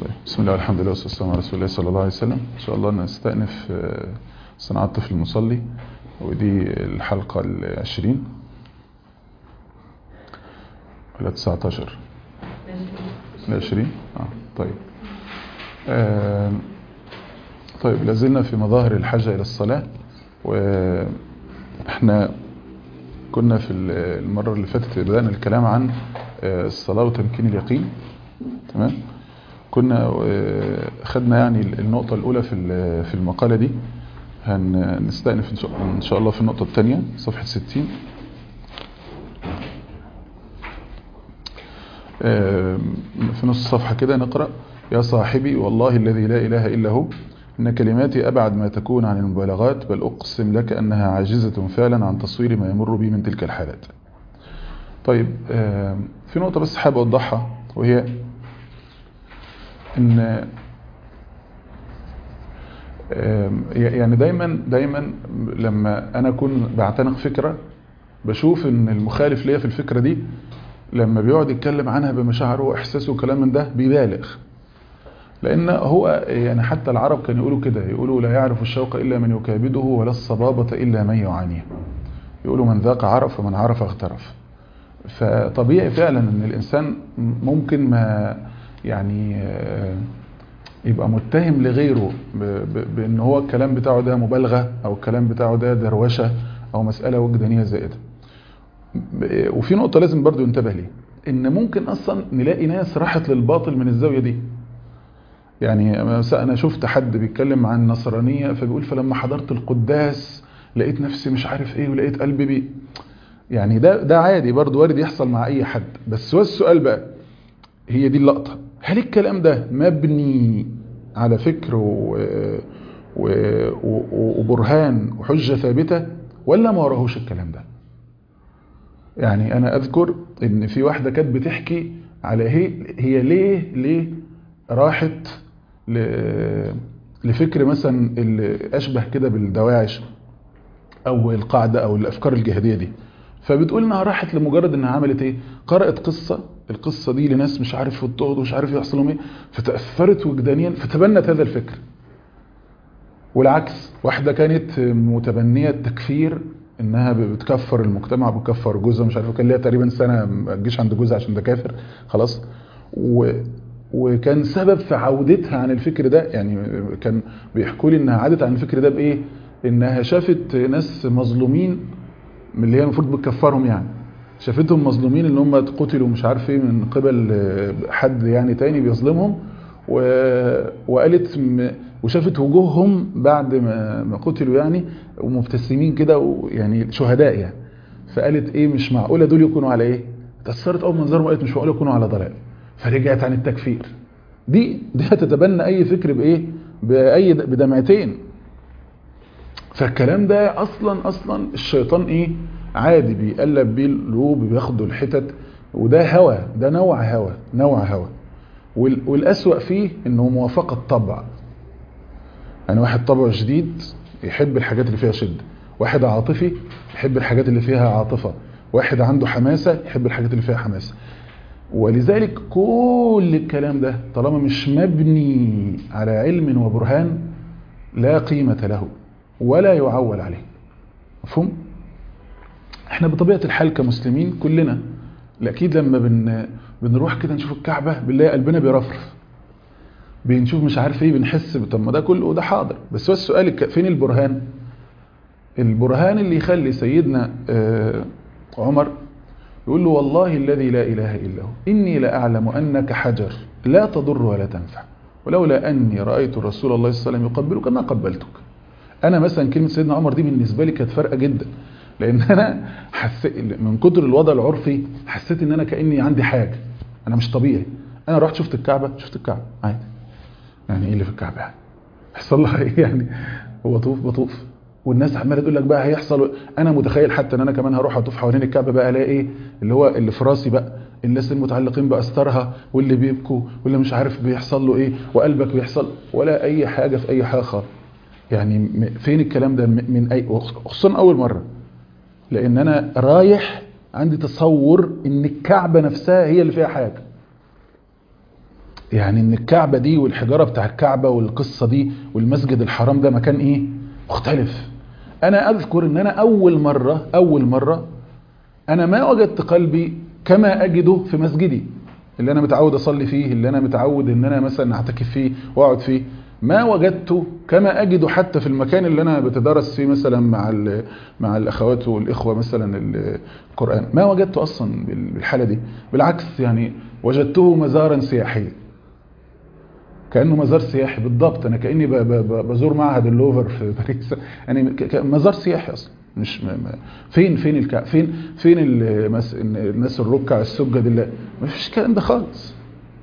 طيب بسم الله والحمد لله والصلاة والسلام على رسول الله صلى الله عليه وسلم إن شاء الله نستأنف صناعة الطفل المصلي ودي الحلقة العشرين ولا 19 العشرين آه طيب آه طيب لازلنا في مظاهر الحاجة إلى الصلاة وإحنا كنا في المرة اللي فاتت بدأنا الكلام عن الصلاة وتمكين اليقين تمام كنا خدنا يعني النقطة الأولى في في المقالة دي هنستأنف إن شاء الله في النقطة الثانية صفحة 60 في نص الصفحة كده نقرأ يا صاحبي والله الذي لا إله إلا هو إن كلماتي أبعد ما تكون عن المبالغات بل أقسم لك أنها عاجزة فعلا عن تصوير ما يمر بي من تلك الحالات طيب في نقطة بس حابب أوضحها وهي ان يعني دايما دايما لما انا اكون بعتنق فكرة بشوف ان المخالف ليا في الفكرة دي لما بيقعد يتكلم عنها بمشاعره واحساسه وكلام من ده بيبالغ لان هو يعني حتى العرب كانوا يقولوا كده يقولوا لا يعرف الشوق الا من يكابده ولا الصبابة الا من يعانيه يقولوا من ذاق عرف ومن عرف اغترف فطبيعي فعلا ان الانسان ممكن ما يعني يبقى متهم لغيره بان هو الكلام بتاعه ده مبالغة او الكلام بتاعه ده دروشة او مسألة وجدانية زائدة وفي نقطة لازم برضو ينتبه ليه ان ممكن اصلا نلاقي ناس راحت للباطل من الزاوية دي يعني انا شفت حد بيتكلم عن النصرانية فبيقول فلما حضرت القداس لقيت نفسي مش عارف ايه ولقيت قلبي بي يعني ده ده عادي برضو وارد يحصل مع اي حد بس هو السؤال بقى هي دي اللقطة هل الكلام ده مبني على فكر و... و... وبرهان وحجة ثابتة ولا ما وراهوش الكلام ده يعني انا اذكر ان في واحدة كانت بتحكي على هي هي ليه ليه راحت ل... لفكر مثلا اللي اشبه كده بالدواعش او القاعدة او الافكار الجهادية دي فبتقول انها راحت لمجرد انها عملت ايه قرأت قصة القصة دي لناس مش عارف الطهد ومش عارف يحصل لهم ايه فتأثرت وجدانيا فتبنت هذا الفكر والعكس واحدة كانت متبنية التكفير انها بتكفر المجتمع بتكفر جوزها مش عارف كان ليها تقريبا سنة ما تجيش عند جوزها عشان ده كافر خلاص و وكان سبب في عودتها عن الفكر ده يعني كان بيحكوا لي انها عادت عن الفكر ده بايه انها شافت ناس مظلومين من اللي هي المفروض بتكفرهم يعني شافتهم مظلومين ان هم قتلوا مش عارف ايه من قبل حد يعني تاني بيظلمهم و... وقالت م... وشافت وجوههم بعد ما, ما قتلوا يعني ومبتسمين كده ويعني شهداء يعني فقالت ايه مش معقوله دول يكونوا على ايه تاثرت اول منظرهم وقالت مش معقوله يكونوا على ضلال فرجعت عن التكفير دي دي هتتبنى اي فكر بايه باي بدمعتين فالكلام ده اصلا اصلا الشيطان ايه عادي بيقلب بيه القلوب بياخدوا الحتت وده هوى ده نوع هوى نوع هوى والأسوأ فيه انه موافقة طبع يعني واحد طبعه شديد يحب الحاجات اللي فيها شدة واحد عاطفي يحب الحاجات اللي فيها عاطفة واحد عنده حماسة يحب الحاجات اللي فيها حماسة ولذلك كل الكلام ده طالما مش مبني على علم وبرهان لا قيمة له ولا يعول عليه مفهوم؟ احنا بطبيعة الحال كمسلمين كلنا اكيد لما بن بنروح كده نشوف الكعبة بنلاقي قلبنا بيرفرف بنشوف مش عارف ايه بنحس طب ما ده كله وده حاضر بس هو السؤال فين البرهان البرهان اللي يخلي سيدنا عمر يقول له والله الذي لا اله الا هو اني لاعلم انك حجر لا تضر ولا تنفع ولولا اني رايت رسول الله صلى الله عليه وسلم يقبلك ما قبلتك انا مثلا كلمه سيدنا عمر دي بالنسبه لي كانت فارقه جدا لان انا حسيت من كتر الوضع العرفي حسيت ان انا كاني عندي حاجه انا مش طبيعي انا رحت شفت الكعبه شفت الكعبه عادي يعني ايه اللي في الكعبه يعني يحصل لها ايه يعني هو طوف بطوف والناس عماله تقول لك بقى هيحصل انا متخيل حتى ان انا كمان هروح اطوف حوالين الكعبه بقى الاقي ايه اللي هو اللي في راسي بقى الناس المتعلقين باستارها واللي بيبكوا واللي مش عارف بيحصل له ايه وقلبك بيحصل ولا اي حاجه في اي حاجه خالص يعني فين الكلام ده من اي خصوصا اول مره لان انا رايح عندي تصور ان الكعبة نفسها هي اللي فيها حاجة يعني ان الكعبة دي والحجارة بتاع الكعبة والقصة دي والمسجد الحرام ده مكان ايه مختلف انا اذكر ان انا اول مرة اول مرة انا ما وجدت قلبي كما اجده في مسجدي اللي انا متعود اصلي فيه اللي انا متعود ان انا مثلا اعتكف فيه واقعد فيه ما وجدته كما اجده حتى في المكان اللي انا بتدرس فيه مثلا مع مع الاخوات والاخوه مثلا القران ما وجدته اصلا بالحاله دي بالعكس يعني وجدته مزارا سياحيا كانه مزار سياحي بالضبط انا كاني بزور معهد اللوفر في باريس يعني مزار سياحي اصلا مش م... م... فين فين الكع... فين فين المس... الناس الركع السجد اللي ما فيش الكلام ده خالص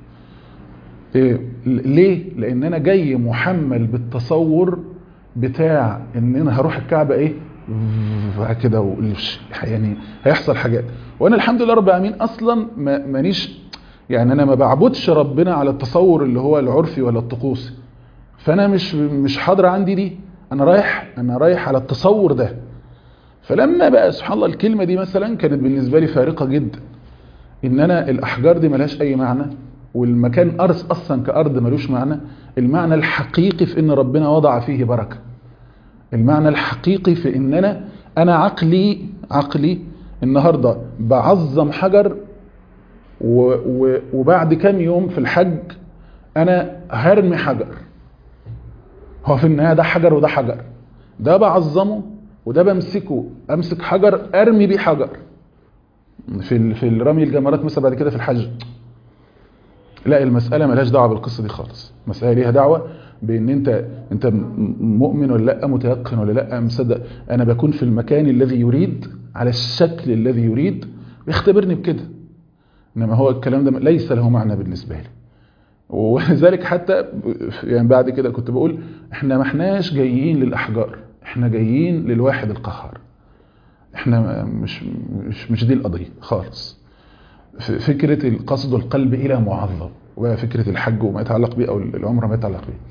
إيه ليه لان انا جاي محمل بالتصور بتاع ان انا هروح الكعبه ايه كده و... يعني هيحصل حاجات وانا الحمد لله رب العالمين اصلا ما مانيش يعني انا ما بعبدش ربنا على التصور اللي هو العرفي ولا الطقوسي فانا مش مش حاضره عندي دي انا رايح انا رايح على التصور ده فلما بقى سبحان الله الكلمة دي مثلا كانت بالنسبة لي فارقة جدا ان انا الاحجار دي ملهاش اي معنى والمكان ارض اصلا كارض ملوش معنى المعنى الحقيقي في ان ربنا وضع فيه بركة المعنى الحقيقي في ان انا انا عقلي عقلي النهاردة بعظم حجر و و وبعد كام يوم في الحج انا هرمي حجر هو في النهاية ده حجر وده حجر ده بعظمه وده بمسكه امسك حجر ارمي بيه حجر في في الرمي الجمرات مثلا بعد كده في الحج لا المساله ملهاش دعوه بالقصه دي خالص المساله ليها دعوه بان انت انت مؤمن ولا لا متيقن ولا لا مصدق انا بكون في المكان الذي يريد على الشكل الذي يريد بيختبرني بكده انما هو الكلام ده ليس له معنى بالنسبه لي ولذلك حتى يعني بعد كده كنت بقول احنا ما احناش جايين للاحجار احنا جايين للواحد القهار احنا مش مش مش دي القضيه خالص فكره القصد القلب الى معظم وفكره الحج وما يتعلق به او العمره ما يتعلق به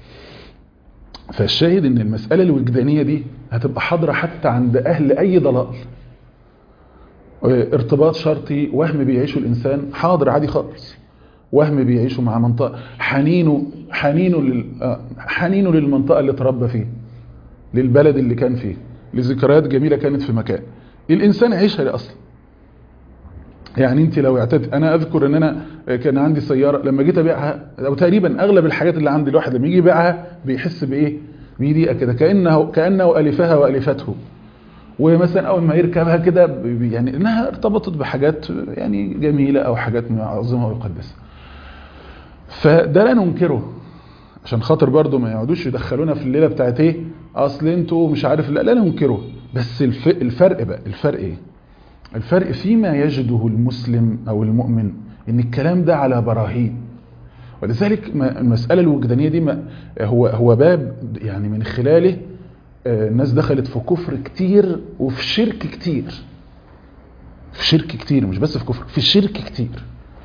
فالشاهد ان المساله الوجدانيه دي هتبقى حاضره حتى عند اهل اي ضلال ارتباط شرطي وهم بيعيشه الانسان حاضر عادي خالص وهم بيعيشه مع منطقه حنينه حنينه لل حنينه للمنطقه اللي اتربى فيه للبلد اللي كان فيه لذكريات جميلة كانت في مكان الإنسان عيشها ليه أصلا يعني انت لو اعتدت انا اذكر ان انا كان عندي سيارة لما جيت ابيعها او تقريبا اغلب الحاجات اللي عند الواحد لما يجي يبيعها بيحس بايه بضيقه كده كانه كانه الفها والفته ومثلا اول ما يركبها كده يعني انها ارتبطت بحاجات يعني جميله او حاجات معظمه ومقدسه فده لا ننكره عشان خاطر برضو ما يقعدوش يدخلونا في الليله بتاعت ايه اصل انتوا مش عارف لا لا ننكره بس الف... الفرق بقى الفرق ايه الفرق فيما يجده المسلم او المؤمن ان الكلام ده على براهين ولذلك المساله الوجدانيه دي ما هو هو باب يعني من خلاله الناس دخلت في كفر كتير وفي شرك كتير في شرك كتير مش بس في كفر في شرك كتير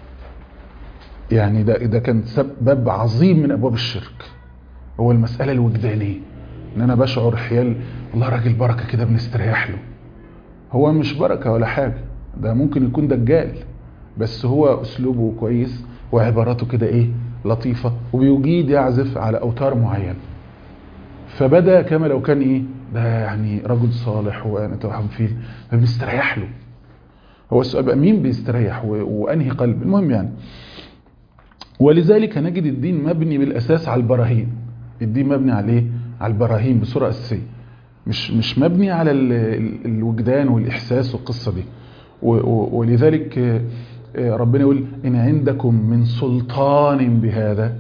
يعني ده ده كان سبب عظيم من ابواب الشرك هو المساله الوجدانيه ان انا بشعر حيال والله راجل بركه كده بنستريح له هو مش بركه ولا حاجه ده ممكن يكون دجال بس هو اسلوبه كويس وعباراته كده ايه لطيفه وبيجيد يعزف على اوتار معينه فبدا كما لو كان ايه ده يعني رجل صالح وانا توحم فيه فبنستريح له هو السؤال بقى مين بيستريح وانهي قلب المهم يعني ولذلك نجد الدين مبني بالاساس على البراهين الدين مبني عليه على البراهين بصوره اساسيه مش مش مبني على الوجدان والاحساس والقصه دي ولذلك ربنا يقول ان عندكم من سلطان بهذا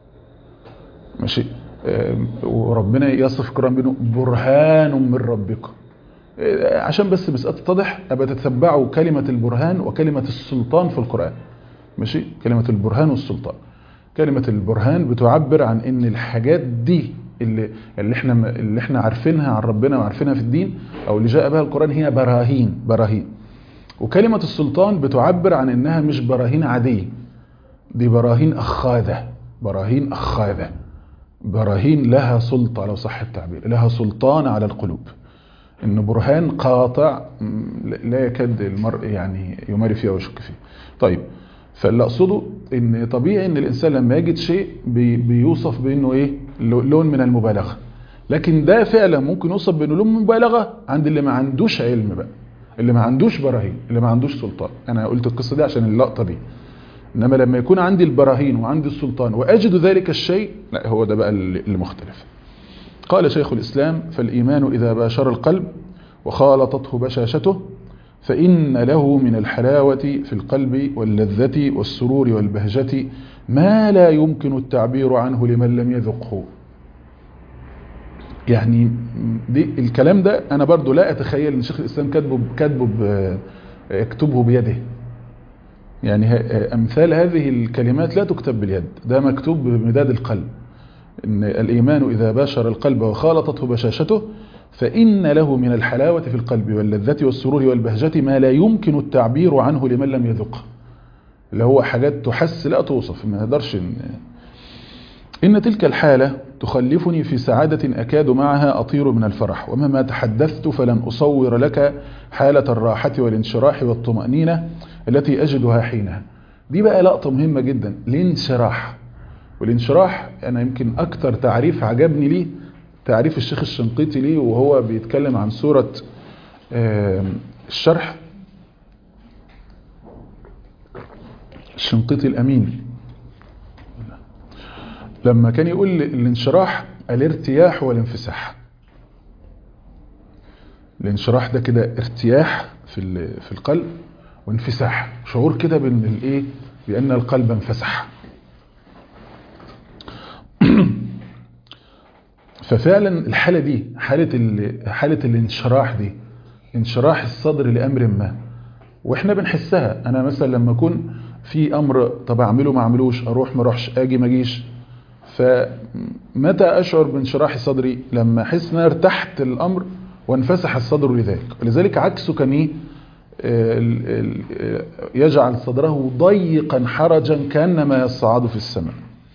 ماشي وربنا يصف القران بانه برهان من ربكم عشان بس مسألة تتضح أبقى تتبعوا كلمة البرهان وكلمة السلطان في القرآن ماشي كلمة البرهان والسلطان كلمة البرهان بتعبر عن ان الحاجات دي اللي, اللي احنا اللي احنا عارفينها عن ربنا وعارفينها في الدين او اللي جاء بها القرآن هي براهين براهين وكلمة السلطان بتعبر عن انها مش براهين عادية دي براهين اخاذة براهين اخاذة براهين لها سلطة لو صح التعبير لها سلطان على القلوب ان برهان قاطع لا يكاد المرء يعني يماري فيها ويشك فيه طيب فاللي اقصده ان طبيعي ان الانسان لما يجد شيء بي بيوصف بانه ايه لون من المبالغه لكن ده فعلا ممكن يوصف بانه لون مبالغه عند اللي ما عندوش علم بقى اللي ما عندوش براهين اللي ما عندوش سلطان انا قلت القصه دي عشان اللقطه دي انما لما يكون عندي البراهين وعندي السلطان واجد ذلك الشيء لا هو ده بقى اللي مختلف قال شيخ الاسلام فالايمان اذا باشر القلب وخالطته بشاشته فإن له من الحلاوة في القلب واللذة والسرور والبهجة ما لا يمكن التعبير عنه لمن لم يذقه يعني دي الكلام ده أنا برضو لا أتخيل أن شيخ الإسلام كاتبه كاتبه يكتبه بيده يعني أمثال هذه الكلمات لا تكتب باليد ده مكتوب بمداد القلب إن الإيمان إذا باشر القلب وخالطته بشاشته فإن له من الحلاوة في القلب واللذة والسرور والبهجة ما لا يمكن التعبير عنه لمن لم يذقه اللي هو حاجات تحس لا توصف ما نقدرش إن, إن تلك الحالة تخلفني في سعادة أكاد معها أطير من الفرح ومما تحدثت فلن أصور لك حالة الراحة والانشراح والطمأنينة التي أجدها حينها دي بقى لقطة مهمة جدا الانشراح والانشراح أنا يمكن أكتر تعريف عجبني ليه تعريف الشيخ الشنقيطي ليه وهو بيتكلم عن سورة الشرح الشنقيطي الأمين لما كان يقول الانشراح الارتياح والانفساح الانشراح ده كده ارتياح في في القلب وانفساح شعور كده بان الايه بان القلب انفسح ففعلا الحالة دي حالة حالة الانشراح دي انشراح الصدر لأمر ما واحنا بنحسها انا مثلا لما اكون في امر طب اعمله ما اعملوش اروح ما اروحش اجي ما اجيش فمتى اشعر بانشراح صدري لما احس ان انا ارتحت الامر وانفسح الصدر لذلك ولذلك عكسه كان ايه يجعل صدره ضيقا حرجا كانما يصعد في السماء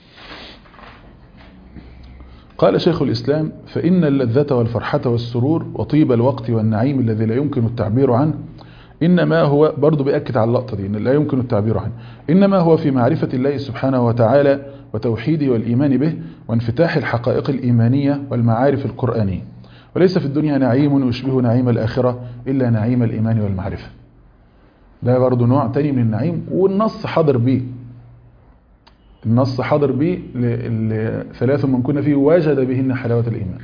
قال شيخ الإسلام فإن اللذة والفرحة والسرور وطيب الوقت والنعيم الذي لا يمكن التعبير عنه إنما هو برضو بيأكد على اللقطة دي إن لا يمكن التعبير عنه إنما هو في معرفة الله سبحانه وتعالى وتوحيده والإيمان به وانفتاح الحقائق الإيمانية والمعارف القرآنية وليس في الدنيا نعيم يشبه نعيم الآخرة إلا نعيم الإيمان والمعرفة ده برضو نوع تاني من النعيم والنص حاضر به النص حاضر به ثلاث من كنا فيه وجد بهن حلاوة الإيمان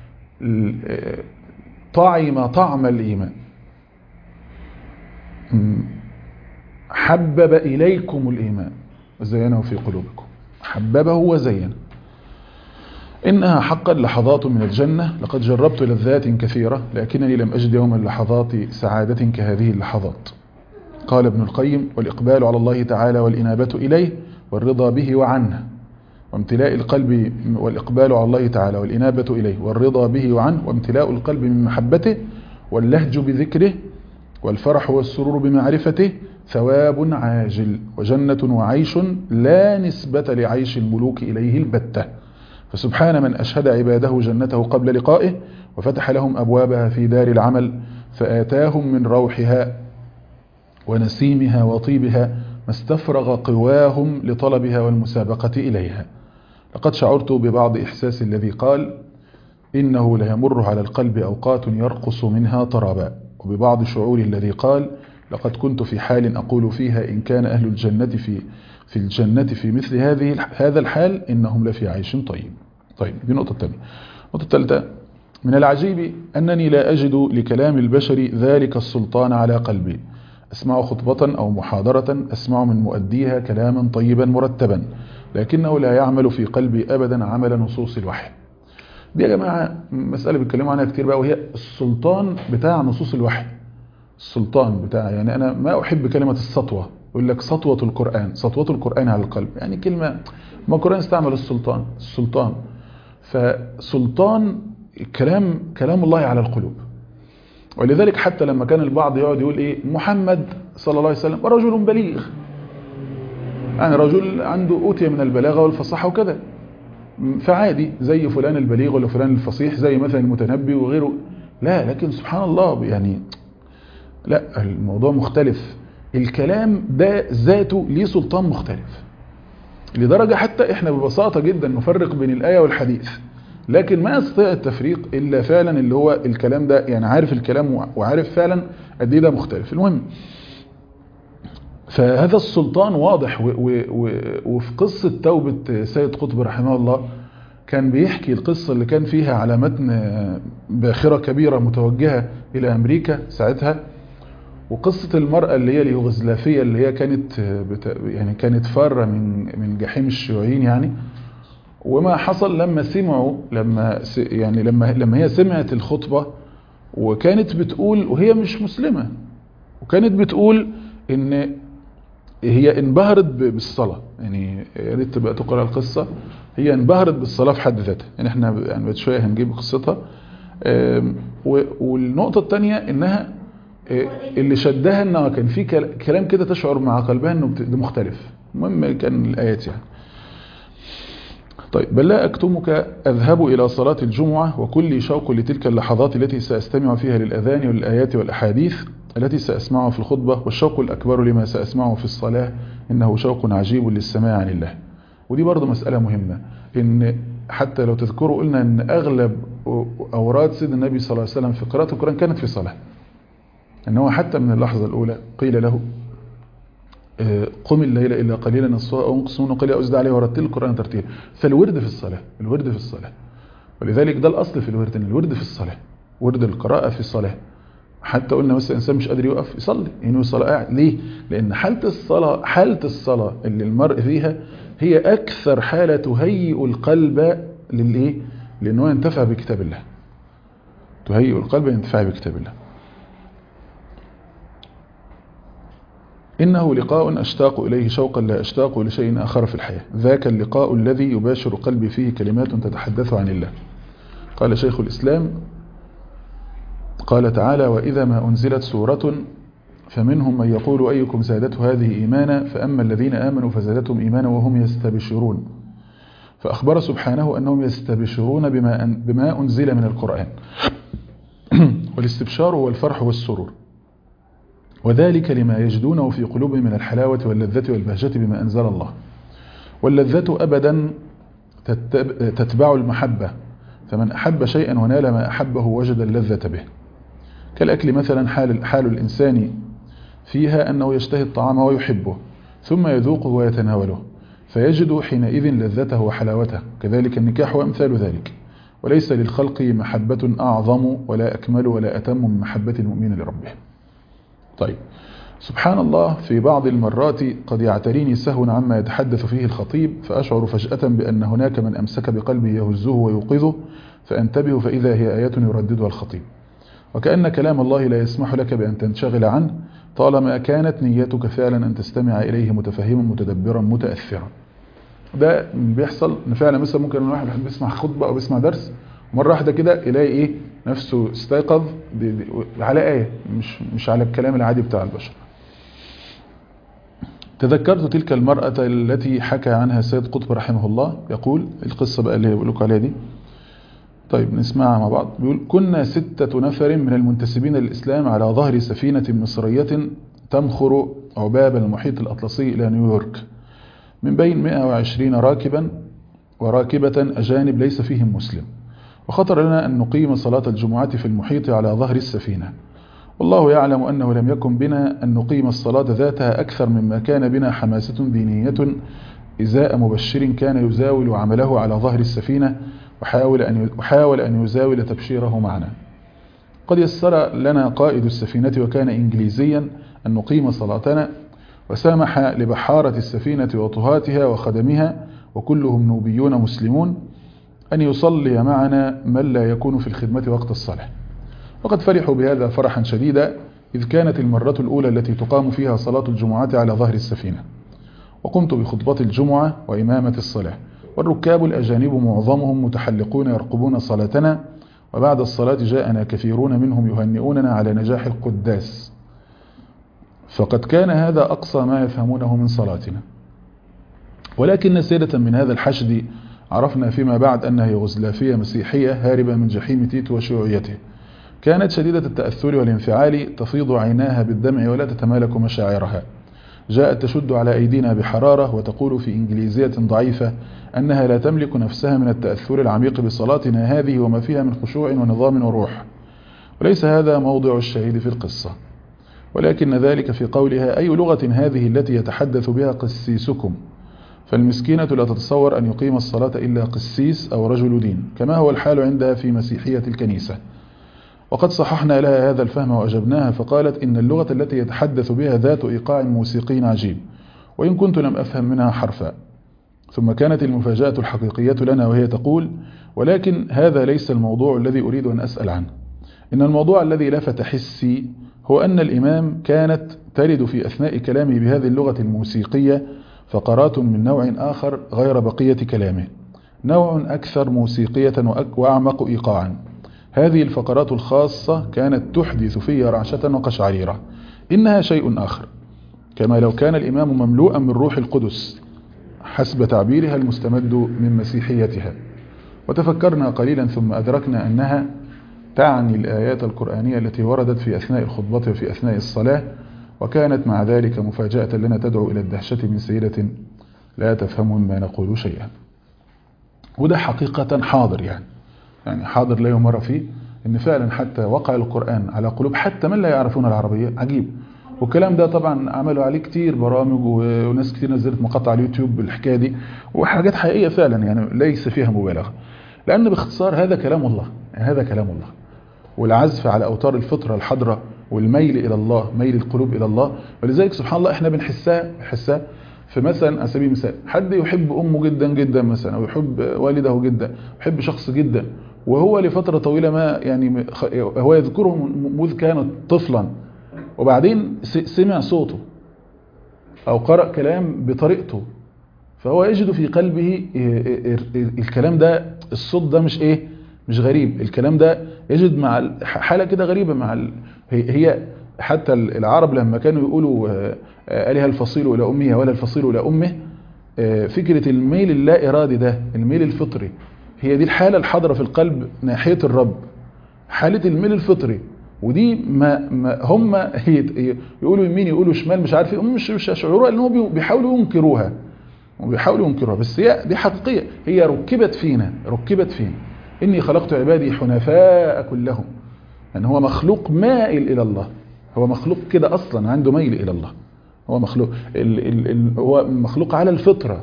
طعم طعم الإيمان حبب إليكم الإيمان وزينه في قلوبكم حببه وزينه إنها حقا لحظات من الجنة لقد جربت لذات كثيرة لكنني لم أجد يوما لحظات سعادة كهذه اللحظات قال ابن القيم والإقبال على الله تعالى والإنابة إليه والرضا به وعنه وامتلاء القلب والإقبال على الله تعالى والإنابة إليه والرضا به وعنه وامتلاء القلب من محبته واللهج بذكره والفرح والسرور بمعرفته ثواب عاجل وجنة وعيش لا نسبة لعيش الملوك إليه البتة فسبحان من أشهد عباده جنته قبل لقائه وفتح لهم أبوابها في دار العمل فآتاهم من روحها ونسيمها وطيبها ما استفرغ قواهم لطلبها والمسابقة إليها لقد شعرت ببعض إحساس الذي قال إنه ليمر على القلب أوقات يرقص منها طربا وببعض شعور الذي قال لقد كنت في حال أقول فيها إن كان أهل الجنة في في الجنة في مثل هذه هذا الحال إنهم لفي عيش طيب طيب دي نقطة تانية النقطة الثالثة من العجيب أنني لا أجد لكلام البشر ذلك السلطان على قلبي أسمع خطبة أو محاضرة أسمع من مؤديها كلاما طيبا مرتبا لكنه لا يعمل في قلبي أبدا عمل نصوص الوحي دي يا جماعة مسألة بيتكلموا عنها كتير بقى وهي السلطان بتاع نصوص الوحي السلطان بتاع يعني أنا ما أحب كلمة السطوة يقول لك سطوة القرآن سطوة القرآن على القلب يعني كلمة ما القرآن استعمل السلطان السلطان فسلطان كلام كلام الله على القلوب ولذلك حتى لما كان البعض يقعد يقول ايه محمد صلى الله عليه وسلم رجل بليغ يعني رجل عنده أوتي من البلاغة والفصاحة وكذا فعادي زي فلان البليغ ولا فلان الفصيح زي مثلا المتنبي وغيره لا لكن سبحان الله يعني لا الموضوع مختلف الكلام ده ذاته ليه سلطان مختلف لدرجة حتى احنا ببساطة جدا نفرق بين الآية والحديث لكن ما يستطيع التفريق إلا فعلا اللي هو الكلام ده يعني عارف الكلام وعارف فعلا قد ايه ده مختلف المهم فهذا السلطان واضح و و و وفي قصة توبة سيد قطب رحمه الله كان بيحكي القصة اللي كان فيها على متن باخرة كبيرة متوجهة إلى أمريكا ساعتها وقصة المرأة اللي هي اليوغوسلافية اللي هي كانت بتا يعني كانت فارة من من جحيم الشيوعيين يعني وما حصل لما سمعوا لما يعني لما لما هي سمعت الخطبة وكانت بتقول وهي مش مسلمة وكانت بتقول ان هي انبهرت بالصلاة يعني يا ريت تبقى تقرأ القصة هي انبهرت بالصلاة في حد ذاتها يعني احنا يعني بعد شوية هنجيب قصتها والنقطة الثانية انها اللي شدها انها كان في كلام كده تشعر مع قلبها انه ده مختلف المهم كان الايات يعني طيب بل لا أكتمك أذهب إلى صلاة الجمعة وكل شوق لتلك اللحظات التي سأستمع فيها للأذان والآيات والأحاديث التي سأسمعها في الخطبة والشوق الأكبر لما سأسمعه في الصلاة إنه شوق عجيب للسماع عن الله ودي برضه مسألة مهمة إن حتى لو تذكروا قلنا إن أغلب أوراد سيد النبي صلى الله عليه وسلم في قراءة القرآن كانت في صلاة إن هو حتى من اللحظة الأولى قيل له قم الليل إلا قليلا نصفه أو انقص منه قليلا أزد عليه ورتل القرآن ترتيلا فالورد في الصلاة الورد في الصلاة ولذلك ده الأصل في الورد إن الورد في الصلاة ورد القراءة في الصلاة حتى قلنا مثلا إنسان مش قادر يقف يصلي إنه الصلاة قاعد ليه؟ لأن حالة الصلاة حالة الصلاة اللي المرء فيها هي أكثر حالة تهيئ القلب للإيه؟ لأنه ينتفع بكتاب الله تهيئ القلب ينتفع بكتاب الله إنه لقاء أشتاق إليه شوقا لا أشتاق لشيء آخر في الحياة ذاك اللقاء الذي يباشر قلبي فيه كلمات تتحدث عن الله قال شيخ الإسلام قال تعالى وإذا ما أنزلت سورة فمنهم من يقول أيكم زادته هذه إيمانا فأما الذين آمنوا فزادتهم إيمانا وهم يستبشرون فأخبر سبحانه أنهم يستبشرون بما, أن بما أنزل من القرآن والاستبشار هو الفرح والسرور وذلك لما يجدونه في قلوبهم من الحلاوة واللذة والبهجة بما أنزل الله واللذة أبدا تتبع المحبة فمن أحب شيئا ونال ما أحبه وجد اللذة به كالأكل مثلا حال, حال الإنسان فيها أنه يشتهي الطعام ويحبه ثم يذوقه ويتناوله فيجد حينئذ لذته وحلاوته كذلك النكاح وأمثال ذلك وليس للخلق محبة أعظم ولا أكمل ولا أتم من محبة المؤمن لربه طيب سبحان الله في بعض المرات قد يعتريني سهو عما يتحدث فيه الخطيب فأشعر فجأة بأن هناك من أمسك بقلبه يهزه ويوقظه فأنتبه فإذا هي آيات يرددها الخطيب وكأن كلام الله لا يسمح لك بأن تنشغل عنه طالما كانت نيتك فعلا أن تستمع إليه متفهما متدبرا متأثرا ده بيحصل ان فعلا مثلا ممكن الواحد بيسمع خطبة أو بيسمع درس مرة واحدة كده يلاقي إيه نفسه استيقظ على آية مش, مش على الكلام العادي بتاع البشر تذكرت تلك المرأة التي حكى عنها السيد قطب رحمه الله يقول القصة بقى اللي بيقول لكم عليها دي طيب نسمعها مع بعض بيقول كنا ستة نفر من المنتسبين للإسلام على ظهر سفينة مصرية تمخر عباب المحيط الأطلسي إلى نيويورك من بين 120 راكبا وراكبة أجانب ليس فيهم مسلم وخطر لنا أن نقيم صلاة الجمعة في المحيط على ظهر السفينة والله يعلم أنه لم يكن بنا أن نقيم الصلاة ذاتها أكثر مما كان بنا حماسة دينية إزاء مبشر كان يزاول عمله على ظهر السفينة وحاول أن وحاول أن يزاول تبشيره معنا قد يسر لنا قائد السفينة وكان إنجليزيا أن نقيم صلاتنا وسامح لبحارة السفينة وطهاتها وخدمها وكلهم نوبيون مسلمون أن يصلي معنا من لا يكون في الخدمة وقت الصلاة وقد فرحوا بهذا فرحا شديدا إذ كانت المرة الأولى التي تقام فيها صلاة الجمعة على ظهر السفينة وقمت بخطبة الجمعة وإمامة الصلاة والركاب الأجانب معظمهم متحلقون يرقبون صلاتنا وبعد الصلاة جاءنا كثيرون منهم يهنئوننا على نجاح القداس فقد كان هذا أقصى ما يفهمونه من صلاتنا ولكن سيدة من هذا الحشد عرفنا فيما بعد أنها يوغوسلافية مسيحية هاربة من جحيم تيتو وشيوعيته كانت شديدة التأثر والانفعال تفيض عيناها بالدمع ولا تتمالك مشاعرها جاءت تشد على أيدينا بحرارة وتقول في إنجليزية ضعيفة أنها لا تملك نفسها من التأثر العميق بصلاتنا هذه وما فيها من خشوع ونظام وروح وليس هذا موضع الشهيد في القصة ولكن ذلك في قولها أي لغة هذه التي يتحدث بها قسيسكم فالمسكينة لا تتصور أن يقيم الصلاة إلا قسيس أو رجل دين كما هو الحال عندها في مسيحية الكنيسة وقد صححنا لها هذا الفهم وأجبناها فقالت إن اللغة التي يتحدث بها ذات إيقاع موسيقي عجيب وإن كنت لم أفهم منها حرفا ثم كانت المفاجأة الحقيقية لنا وهي تقول ولكن هذا ليس الموضوع الذي أريد أن أسأل عنه إن الموضوع الذي لفت حسي هو أن الإمام كانت ترد في أثناء كلامه بهذه اللغة الموسيقية فقرات من نوع آخر غير بقية كلامه نوع أكثر موسيقية وأعمق إيقاعا هذه الفقرات الخاصة كانت تحدث في رعشة وقشعريرة إنها شيء آخر كما لو كان الإمام مملوءا من روح القدس حسب تعبيرها المستمد من مسيحيتها وتفكرنا قليلا ثم أدركنا أنها تعني الآيات القرآنية التي وردت في أثناء الخطبة وفي أثناء الصلاة وكانت مع ذلك مفاجأة لنا تدعو إلى الدهشة من سيدة لا تفهم مما نقول شيئا وده حقيقة حاضر يعني يعني حاضر لا يمر فيه ان فعلا حتى وقع القرآن على قلوب حتى من لا يعرفون العربية عجيب والكلام ده طبعا عملوا عليه كتير برامج وناس كتير نزلت مقاطع على اليوتيوب بالحكايه دي وحاجات حقيقيه فعلا يعني ليس فيها مبالغه لان باختصار هذا كلام الله يعني هذا كلام الله والعزف على اوتار الفطره الحضره والميل الى الله ميل القلوب الى الله ولذلك سبحان الله احنا بنحسها بنحسها في مثلا على سبيل المثال حد يحب امه جدا جدا مثلا او يحب والده جدا يحب شخص جدا وهو لفتره طويله ما يعني هو يذكره مذ كان طفلا وبعدين سمع صوته او قرأ كلام بطريقته فهو يجد في قلبه الكلام ده الصوت ده مش ايه مش غريب الكلام ده يجد مع حالة كده غريبة مع هي حتى العرب لما كانوا يقولوا آلهة الفصيل إلى أمها ولا الفصيل إلى أمه فكرة الميل اللا إرادي ده الميل الفطري هي دي الحالة الحاضرة في القلب ناحية الرب حالة الميل الفطري ودي ما, ما هم يقولوا يمين يقولوا شمال مش عارف هم مش مش يشعروها لان هم بيحاولوا ينكروها وبيحاولوا ينكروها بس هي دي حقيقيه هي ركبت فينا ركبت فينا اني خلقت عبادي حنفاء كلهم يعني هو مخلوق مائل الى الله هو مخلوق كده اصلا عنده ميل الى الله هو مخلوق ال ال ال هو مخلوق على الفطره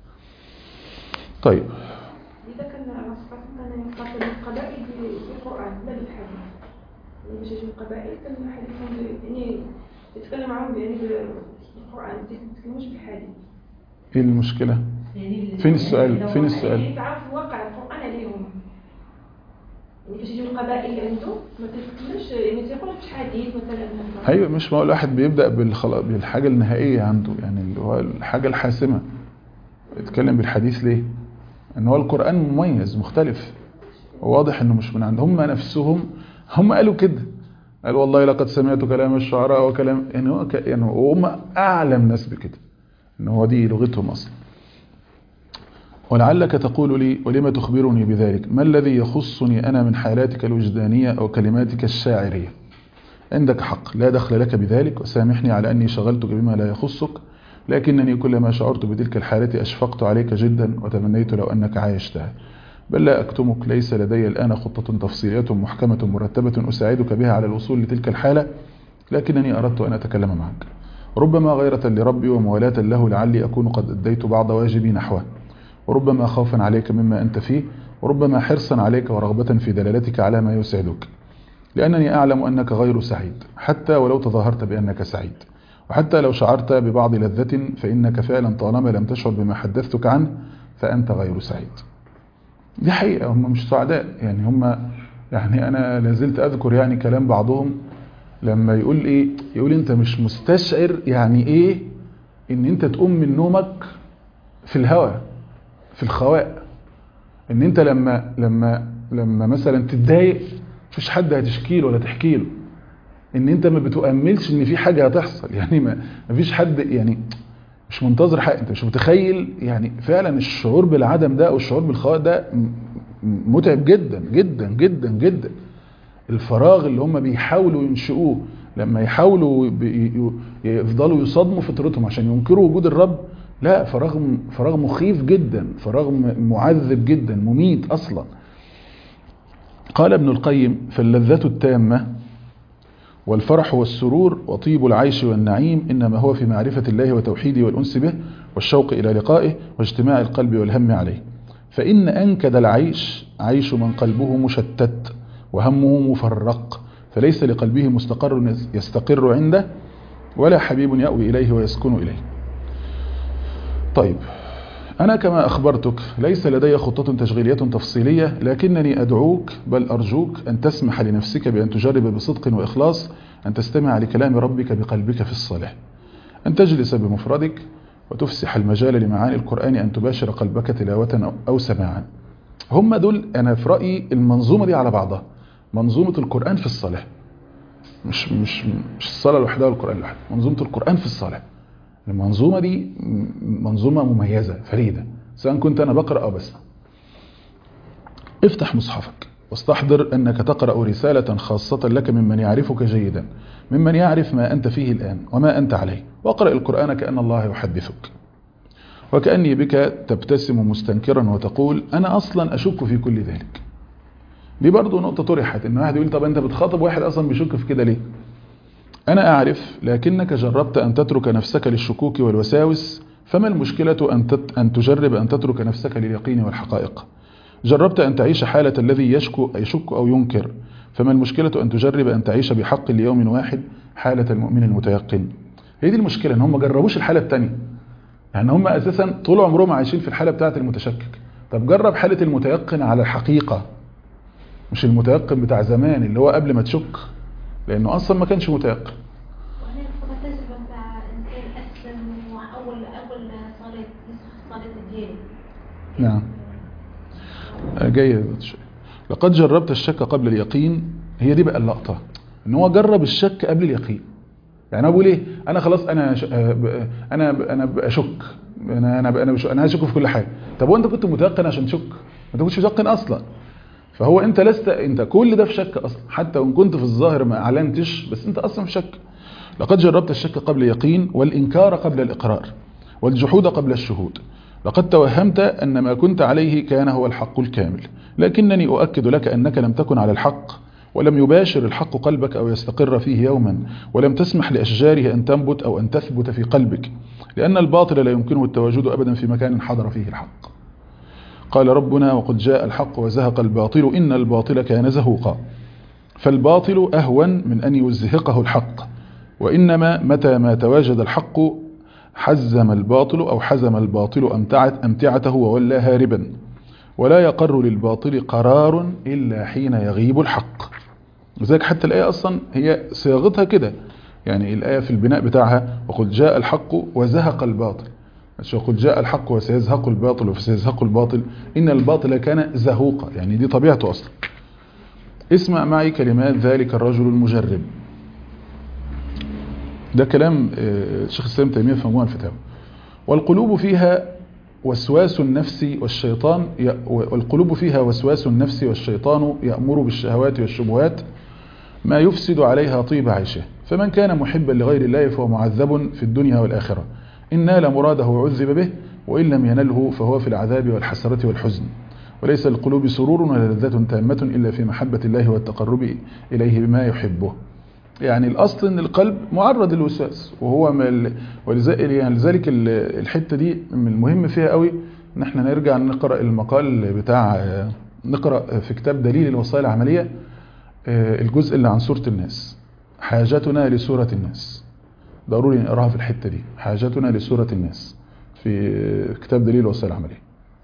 طيب إذا كان كان القبائل في القرآن لا بالحديث باش يجيو القبائل كان حديثهم يعني يتكلم معاهم يعني بالقرآن ما يتكلموش بالحديث ايه المشكله فين السؤال فين السؤال يعني تعرف واقع القرآن عليهم يعني باش يجيو القبائل عنده ما تتكلمش يعني تيقولش حديث مثلا ايوه مش ما هو الواحد بيبدا بالخل... بالحاجه النهائيه عنده يعني اللي هو الحاجه الحاسمه يتكلم بالحديث ليه ان هو القران مميز مختلف واضح انه مش من عند هم نفسهم هم قالوا كده قال والله لقد سمعت كلام الشعراء وكلام يعني هو ك... يعني هم اعلم ناس بكده ان هو دي لغتهم اصلا ولعلك تقول لي ولم تخبرني بذلك ما الذي يخصني أنا من حالاتك الوجدانية أو كلماتك الشاعرية عندك حق لا دخل لك بذلك وسامحني على أني شغلتك بما لا يخصك لكنني كلما شعرت بتلك الحالة أشفقت عليك جدا وتمنيت لو أنك عايشتها بل لا أكتمك ليس لدي الآن خطة تفصيلية محكمة مرتبة أساعدك بها على الوصول لتلك الحالة لكنني أردت أن أتكلم معك ربما غيرة لربي وموالاة له لعلي أكون قد أديت بعض واجبي نحوه وربما خوفا عليك مما أنت فيه وربما حرصا عليك ورغبة في دلالتك على ما يسعدك لأنني أعلم أنك غير سعيد حتى ولو تظاهرت بأنك سعيد وحتى لو شعرت ببعض لذة فإنك فعلا طالما لم تشعر بما حدثتك عنه فأنت غير سعيد دي حقيقة هم مش سعداء يعني هم يعني أنا لازلت أذكر يعني كلام بعضهم لما يقول إيه يقول أنت مش مستشعر يعني إيه إن أنت تقوم من نومك في الهواء في الخواء ان انت لما لما لما مثلا تتضايق مفيش حد هتشكي له ولا تحكي له ان انت ما بتؤملش ان في حاجه هتحصل يعني ما مفيش حد يعني مش منتظر حاجه انت مش متخيل يعني فعلا الشعور بالعدم ده او الشعور بالخواء ده متعب جدا جدا جدا جدا الفراغ اللي هم بيحاولوا ينشئوه لما يحاولوا ب- ي- يفضلوا يصادموا فطرتهم عشان ينكروا وجود الرب لا فراغ فراغ مخيف جدا فراغ م- معذب جدا مميت اصلا قال ابن القيم فاللذة التامة والفرح والسرور وطيب العيش والنعيم إنما هو في معرفة الله وتوحيده والأنس به والشوق إلى لقائه واجتماع القلب والهم عليه فإن أنكد العيش عيش من قلبه مشتت وهمه مفرق فليس لقلبه مستقر يستقر عنده ولا حبيب يأوي إليه ويسكن إليه طيب أنا كما أخبرتك ليس لدي خطة تشغيلية تفصيلية لكنني أدعوك بل أرجوك أن تسمح لنفسك بأن تجرب بصدق وإخلاص أن تستمع لكلام ربك بقلبك في الصلاة أن تجلس بمفردك وتفسح المجال لمعاني القرآن أن تباشر قلبك تلاوة أو سماعا هم دول أنا في رأيي المنظومة دي على بعضها منظومة القرآن في الصلاة مش مش مش الصلاة لوحدها والقرآن لوحده منظومة القرآن في الصلاة المنظومة دي منظومة مميزة فريدة سواء كنت أنا بقرأ أو بسمع افتح مصحفك واستحضر أنك تقرأ رسالة خاصة لك ممن يعرفك جيدا ممن يعرف ما أنت فيه الآن وما أنت عليه واقرأ القرآن كأن الله يحدثك وكأني بك تبتسم مستنكرا وتقول أنا أصلا أشك في كل ذلك دي برضو نقطة طرحت إن واحد يقول طب أنت بتخاطب واحد أصلا بيشك في كده ليه أنا أعرف لكنك جربت أن تترك نفسك للشكوك والوساوس فما المشكلة أن, تت... أن تجرب أن تترك نفسك لليقين والحقائق جربت أن تعيش حالة الذي يشكو يشك أو ينكر فما المشكلة أن تجرب أن تعيش بحق ليوم واحد حالة المؤمن المتيقن هي دي المشكلة ان هم ما جربوش الحالة التانية يعني هم أساسا طول عمرهم عايشين في الحالة بتاعة المتشكك طب جرب حالة المتيقن على الحقيقة مش المتيقن بتاع زمان اللي هو قبل ما تشك لأنه أصلا ما كانش متيقن وهي تبقى تجربة بتاع إنسان أسلم وأول أول صلاة صلاة الجيل نعم جاي لقد جربت الشك قبل اليقين هي دي بقى اللقطة ان هو جرب الشك قبل اليقين يعني انا بقول ايه انا خلاص انا ش... انا انا بشك انا انا انا بش... انا هشك في كل حاجه طب وانت كنت متيقن عشان تشك ما كنتش متيقن اصلا فهو انت لست انت كل ده في شك اصلا حتى وان كنت في الظاهر ما اعلنتش بس انت اصلا في شك لقد جربت الشك قبل اليقين والانكار قبل الاقرار والجحود قبل الشهود لقد توهمت أن ما كنت عليه كان هو الحق الكامل لكنني أؤكد لك أنك لم تكن على الحق ولم يباشر الحق قلبك أو يستقر فيه يوما ولم تسمح لأشجاره أن تنبت أو أن تثبت في قلبك لأن الباطل لا يمكنه التواجد أبدا في مكان حضر فيه الحق قال ربنا وقد جاء الحق وزهق الباطل إن الباطل كان زهوقا فالباطل أهون من أن يزهقه الحق وإنما متى ما تواجد الحق حزم الباطل أو حزم الباطل أمتعت أمتعته وولى هاربا ولا يقر للباطل قرار إلا حين يغيب الحق لذلك حتى الآية أصلا هي صياغتها كده يعني الآية في البناء بتاعها وقل جاء الحق وزهق الباطل مش وقل جاء الحق وسيزهق الباطل وسيزهق الباطل إن الباطل كان زهوقا يعني دي طبيعته أصلا اسمع معي كلمات ذلك الرجل المجرب ده كلام الشيخ السلام تيمية في مجموع الفتاوى والقلوب فيها وسواس النفس والشيطان والقلوب فيها وسواس النفس والشيطان يأمر بالشهوات والشبهات ما يفسد عليها طيب عيشه فمن كان محبا لغير الله فهو معذب في الدنيا والآخرة إن نال مراده عذب به وإن لم ينله فهو في العذاب والحسرة والحزن وليس القلوب سرور ولا لذة تامة إلا في محبة الله والتقرب إليه بما يحبه يعني الأصل أن القلب معرض للوسواس وهو ولذلك يعني لذلك الحتة دي من المهم فيها قوي ان احنا نرجع نقرأ المقال بتاع نقرأ في كتاب دليل الوصايا العملية الجزء اللي عن سورة الناس حاجتنا لسورة الناس ضروري نقراها في الحتة دي حاجتنا لسورة الناس في كتاب دليل الوصايا العملية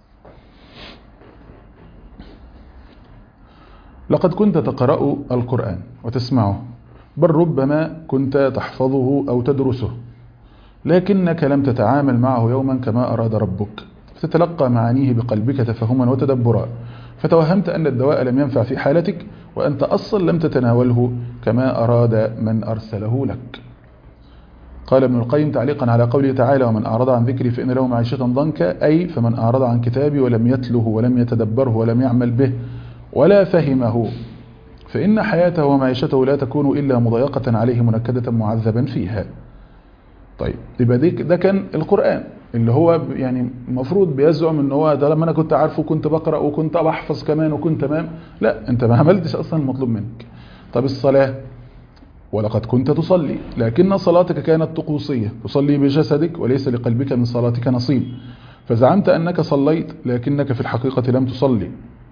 لقد كنت تقرأ القرآن وتسمعه بل ربما كنت تحفظه أو تدرسه لكنك لم تتعامل معه يوما كما أراد ربك فتتلقى معانيه بقلبك تفهما وتدبرا فتوهمت أن الدواء لم ينفع في حالتك وأنت أصلا لم تتناوله كما أراد من أرسله لك قال ابن القيم تعليقا على قوله تعالى ومن أعرض عن ذكري فإن له معيشة ضنكا أي فمن أعرض عن كتابي ولم يتله ولم يتدبره ولم يعمل به ولا فهمه فإن حياته ومعيشته لا تكون إلا مضايقة عليه منكدة معذبا فيها طيب يبقى دي ده كان القرآن اللي هو ب- يعني المفروض بيزعم ان هو ده لما انا كنت عارفه كنت بقرأ وكنت بحفظ كمان وكنت تمام لا انت ما عملتش اصلا المطلوب منك طب الصلاة ولقد كنت تصلي لكن صلاتك كانت طقوسية تصلي بجسدك وليس لقلبك من صلاتك نصيب فزعمت أنك صليت لكنك في الحقيقة لم تصلي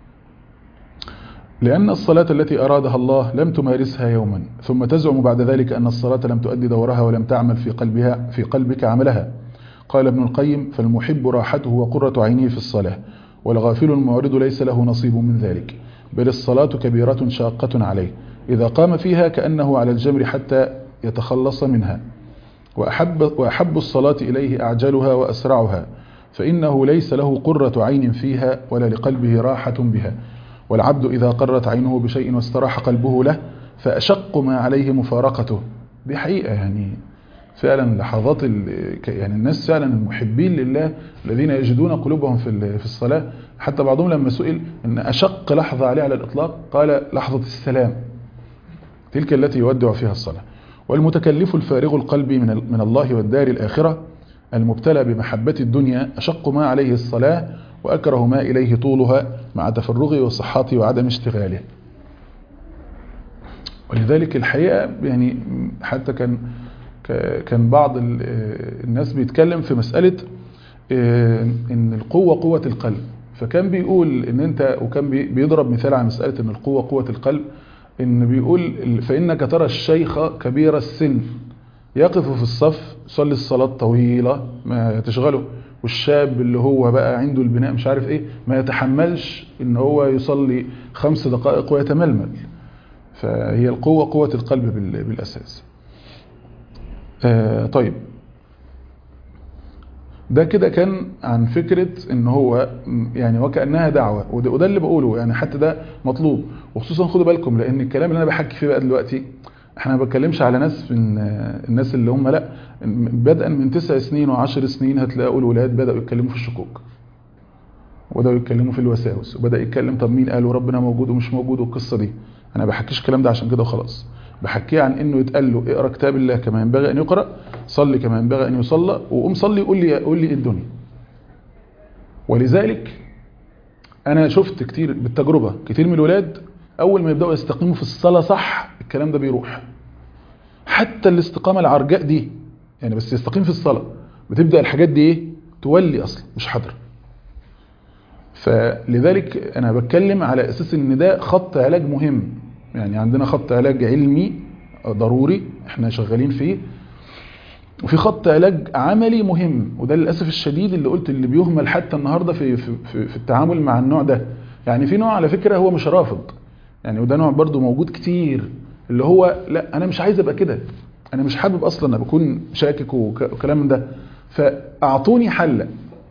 لأن الصلاة التي أرادها الله لم تمارسها يوما ثم تزعم بعد ذلك أن الصلاة لم تؤدي دورها ولم تعمل في قلبها في قلبك عملها قال ابن القيم فالمحب راحته وقرة عينه في الصلاة والغافل المعرض ليس له نصيب من ذلك بل الصلاة كبيرة شاقة عليه إذا قام فيها كأنه على الجمر حتى يتخلص منها وأحب, وأحب الصلاة إليه أعجلها وأسرعها فإنه ليس له قرة عين فيها ولا لقلبه راحة بها والعبد إذا قرت عينه بشيء واستراح قلبه له فأشق ما عليه مفارقته دي حقيقة يعني فعلا لحظات ال- ك- يعني الناس فعلا المحبين لله الذين يجدون قلوبهم في ال- في الصلاة حتى بعضهم لما سئل ان أشق لحظة عليه على الإطلاق قال لحظة السلام تلك التي يودع فيها الصلاة والمتكلف الفارغ القلب من ال- من الله والدار الآخرة المبتلى بمحبة الدنيا أشق ما عليه الصلاة وأكره ما إليه طولها مع تفرغه وصحته وعدم اشتغاله ولذلك الحقيقة يعني حتى كان ك- كان بعض ال- الناس بيتكلم في مسألة آه، ان القوة قوة القلب فكان بيقول ان انت وكان بي- بيضرب مثال على مسألة ان القوة قوة القلب ان بيقول ال- فإنك ترى الشيخ كبير السن يقف في الصف يصلي الصلاة طويلة ما تشغله والشاب اللي هو بقى عنده البناء مش عارف ايه ما يتحملش ان هو يصلي خمس دقائق ويتململ فهي القوة قوة القلب بال- بالأساس آه طيب ده كده كان عن فكرة ان هو م- يعني وكأنها دعوة وده, وده اللي بقوله يعني حتى ده مطلوب وخصوصا خدوا بالكم لان الكلام اللي انا بحكي فيه بقى دلوقتي احنا ما بتكلمش على ناس من آه، الناس اللي هم لا م- بدءا من تسع سنين وعشر سنين هتلاقوا الولاد بدأوا يتكلموا في الشكوك وبدأوا يتكلموا في الوساوس وبدأ يتكلم طب مين قال وربنا موجود ومش موجود والقصة دي انا بحكيش الكلام ده عشان كده وخلاص بحكيه عن انه يتقال له اقرا كتاب الله كما ينبغي ان يقرا صلي كما ينبغي ان يصلى وقوم صلي قول لي قول لي إيه الدنيا ولذلك انا شفت كتير بالتجربه كتير من الولاد اول ما يبداوا يستقيموا في الصلاه صح الكلام ده بيروح حتى الاستقامه العرجاء دي يعني بس يستقيم في الصلاه بتبدا الحاجات دي ايه تولي اصلا مش حاضره فلذلك انا بتكلم على اساس ان ده خط علاج مهم يعني عندنا خط علاج علمي ضروري احنا شغالين فيه وفي خط علاج عملي مهم وده للاسف الشديد اللي قلت اللي بيهمل حتى النهارده في في في, في التعامل مع النوع ده يعني في نوع على فكره هو مش رافض يعني وده نوع برضو موجود كتير اللي هو لا انا مش عايز ابقى كده انا مش حابب اصلا بكون شاكك وك- وكلام من ده فاعطوني حل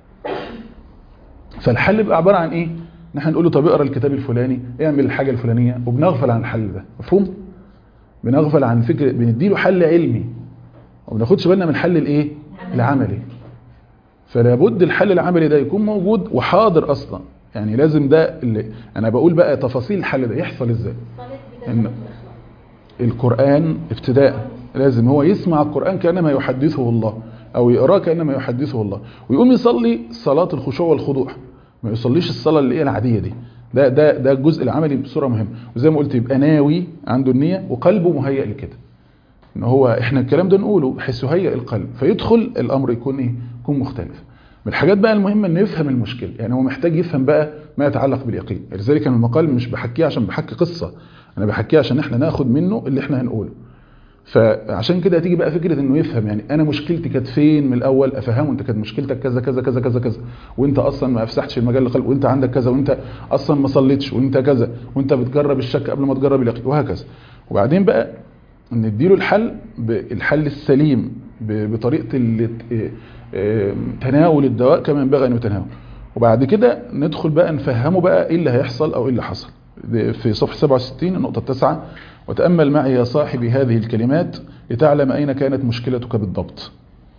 فالحل بيبقى عباره عن ايه ان احنا نقول له طب اقرا الكتاب الفلاني اعمل الحاجه الفلانيه وبنغفل عن الحل ده مفهوم بنغفل عن فكره بنديله حل علمي وما بناخدش بالنا من الحل الايه العملي فلا بد الحل العملي ده يكون موجود وحاضر اصلا يعني لازم ده اللي انا بقول بقى تفاصيل الحل ده يحصل ازاي صلاة إن- بداية الإخلاص القرآن ابتداء لازم هو يسمع القرآن كأنما يحدثه الله أو يقراه كأنما يحدثه الله ويقوم يصلي صلاة الخشوع والخضوع ما يصليش الصلاة اللي هي العادية دي ده ده ده الجزء العملي بصورة مهمة وزي ما قلت يبقى ناوي عنده النية وقلبه مهيئ لكده ان هو احنا الكلام ده نقوله بحيث يهيئ القلب فيدخل الامر يكون ايه يكون مختلف من الحاجات بقى المهمه انه يفهم المشكله يعني هو محتاج يفهم بقى ما يتعلق باليقين لذلك انا المقال مش بحكيه عشان بحكي قصه انا بحكيه عشان احنا ناخد منه اللي احنا هنقوله فعشان كده هتيجي بقى فكره انه يفهم يعني انا مشكلتي كانت فين من الاول افهمه انت كانت مشكلتك كذا كذا كذا كذا كذا وانت اصلا ما افسحتش المجال للقلب وانت عندك كذا وانت اصلا ما صليتش وانت كذا وانت بتجرب الشك قبل ما تجرب اليقين وهكذا وبعدين بقى نديله الحل بالحل السليم ب- بطريقه ال- اه- اه- تناول الدواء كما ينبغي ان يتناول وبعد كده ندخل بقى نفهمه بقى ايه اللي هيحصل او ايه اللي حصل ده في صفحه 67 النقطه التاسعه وتامل معي يا صاحبي هذه الكلمات لتعلم اين كانت مشكلتك بالضبط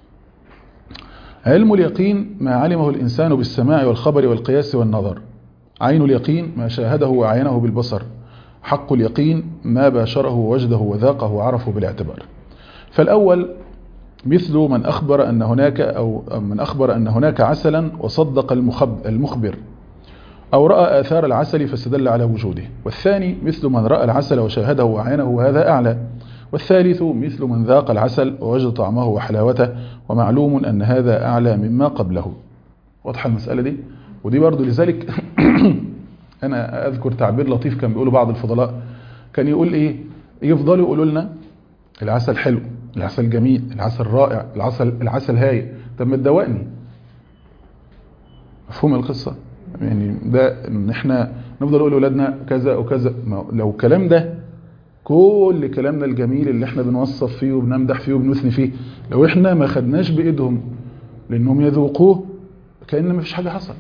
علم اليقين ما علمه الانسان بالسماع والخبر والقياس والنظر عين اليقين ما شاهده وعينه بالبصر حق اليقين ما باشره وجده وذاقه وعرفه بالاعتبار فالأول مثل من أخبر أن هناك أو من أخبر أن هناك عسلا وصدق المخب المخبر أو رأى آثار العسل فاستدل على وجوده والثاني مثل من رأى العسل وشاهده وعينه وهذا أعلى والثالث مثل من ذاق العسل ووجد طعمه وحلاوته ومعلوم أن هذا أعلى مما قبله واضحة المسألة دي ودي برضو لذلك أنا أذكر تعبير لطيف كان بيقوله بعض الفضلاء كان يقول إيه يفضلوا يقولوا لنا العسل حلو العسل جميل العسل رائع العسل العسل هايل طب ما تدوقني مفهوم القصة يعني ده ان احنا نفضل نقول لاولادنا كذا وكذا لو الكلام ده كل كلامنا الجميل اللي احنا بنوصف فيه وبنمدح فيه وبنثني فيه لو احنا ما خدناش بايدهم لانهم يذوقوه كأن ما فيش حاجة حصلت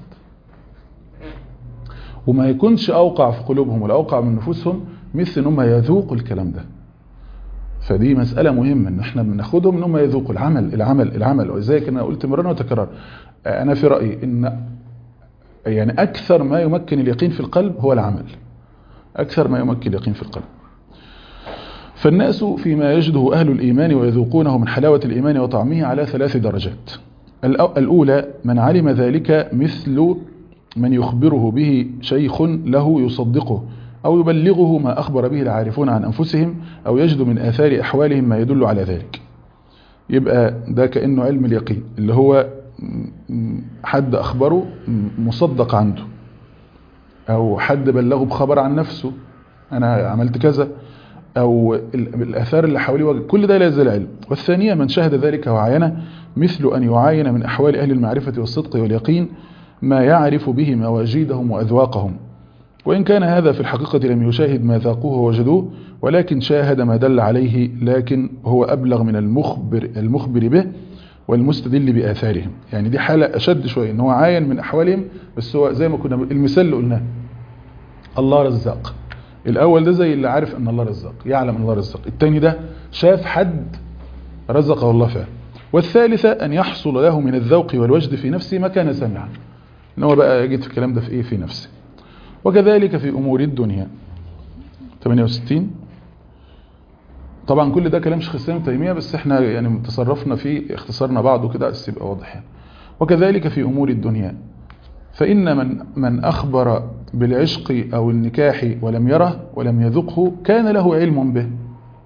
وما يكونش اوقع في قلوبهم ولا اوقع من نفوسهم مثل ان هم يذوقوا الكلام ده فدي مسألة مهمة ان احنا بناخدهم ان هم يذوقوا العمل العمل العمل وزي انا قلت مرة وتكرر انا في رأيي ان يعني اكثر ما يمكن اليقين في القلب هو العمل اكثر ما يمكن اليقين في القلب فالناس فيما يجده أهل الإيمان ويذوقونه من حلاوة الإيمان وطعمه على ثلاث درجات الأولى من علم ذلك مثل من يخبره به شيخ له يصدقه أو يبلغه ما أخبر به العارفون عن أنفسهم أو يجد من آثار أحوالهم ما يدل على ذلك يبقى ده كأنه علم اليقين اللي هو حد أخبره مصدق عنده أو حد بلغه بخبر عن نفسه أنا عملت كذا أو الأثار اللي حواليه كل ده لا يزال علم والثانية من شاهد ذلك وعاينه مثل أن يعاين من أحوال أهل المعرفة والصدق واليقين ما يعرف به مواجيدهم وأذواقهم وإن كان هذا في الحقيقة لم يشاهد ما ذاقوه ووجدوه ولكن شاهد ما دل عليه لكن هو أبلغ من المخبر, المخبر به والمستدل بآثارهم يعني دي حالة أشد شوية إن هو عاين من أحوالهم بس هو زي ما كنا المثال اللي قلناه الله رزاق الأول ده زي اللي عارف أن الله رزاق يعلم أن الله رزاق الثاني ده شاف حد رزقه الله فعلا والثالثة أن يحصل له من الذوق والوجد في نفسه ما كان سامعا إن هو بقى يجد في الكلام ده في إيه في نفسه وكذلك في أمور الدنيا 68 طبعا كل ده كلام شيخ الإسلام تيمية بس احنا يعني تصرفنا فيه اختصرنا بعضه كده بس يبقى واضح يعني. وكذلك في أمور الدنيا فإن من من أخبر بالعشق أو النكاح ولم يره ولم يذقه كان له علم به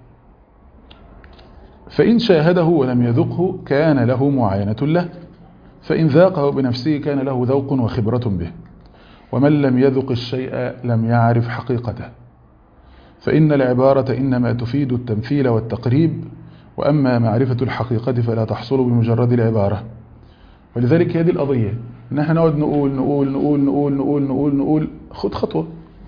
فإن شاهده ولم يذقه كان له معاينة له فإن ذاقه بنفسه كان له ذوق وخبرة به ومن لم يذق الشيء لم يعرف حقيقته فإن العبارة إنما تفيد التمثيل والتقريب وأما معرفة الحقيقة فلا تحصل بمجرد العبارة ولذلك هذه القضية ان احنا نقعد نقول نقول نقول نقول نقول نقول نقول خد خطوة